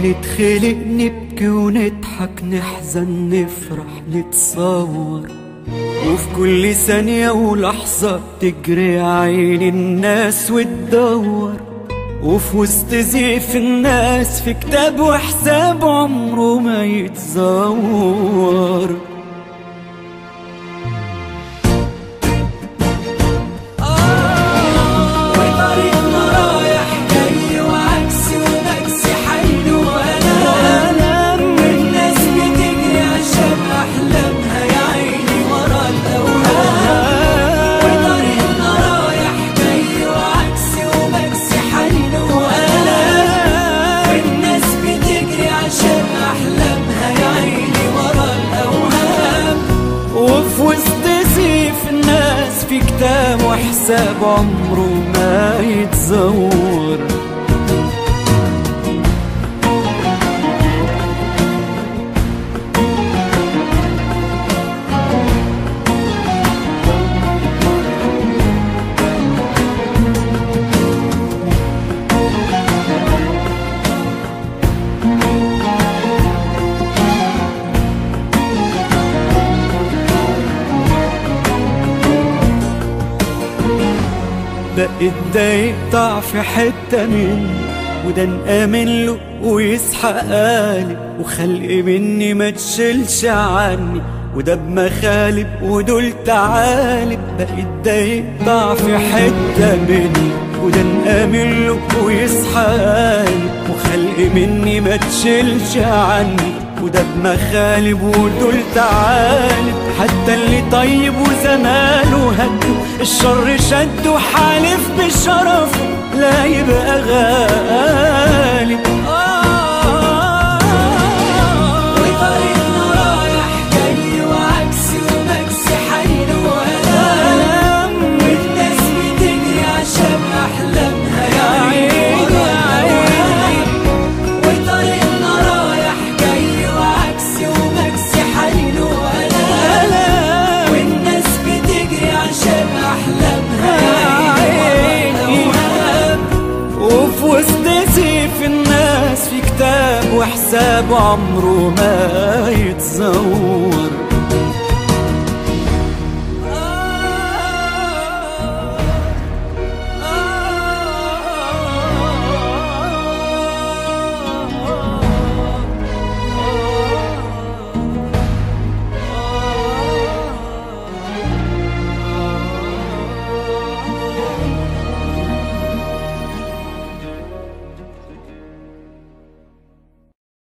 نتخلق نبكي ونضحك نحزن نفرح نتصور وفي كل ثانية ولحظة تجري عين الناس وتدور وفي وسط زيف الناس في كتاب وحساب عمره ما يتزور وطريقنا رايح جاي وعكس ونكس حي وألام والناس بتجري عشان أحلامها يا عيني ورا الأوهام وطريقنا رايح جاي وعكس ومكس حي وألام والناس بتجري عشان أحلامها يا عيني ورا الأوهام وفي وسط زيف الناس في كتاب وحساب عمره ما يتزور بقيت ده يقطع في حتة مني وده نآمن له ويصحى قالب وخلق مني ما تشيلش عني وده بمخالب ودول تعالب بقيت ده يقطع في حتة مني وده نآمن له ويصحى قالب وخلق مني ما تشيلش عني وده بمخالب ودول تعالب حتى اللي طيب وزمانه هده الشر شد وحالف بشرفه لا يبقى غالب وطريقنا رايح جاي وعكس ومكس حي وألام والناس بتجري عشان أحلامها يا عيني ورا الأوهام وطريقنا رايح جاي وعكس ومكس حي وألام والناس بتجري عشان أحلامها يا عيني ورا الأوهام وفي وسط سيف الناس في كتاب وحساب عمره ما يتزور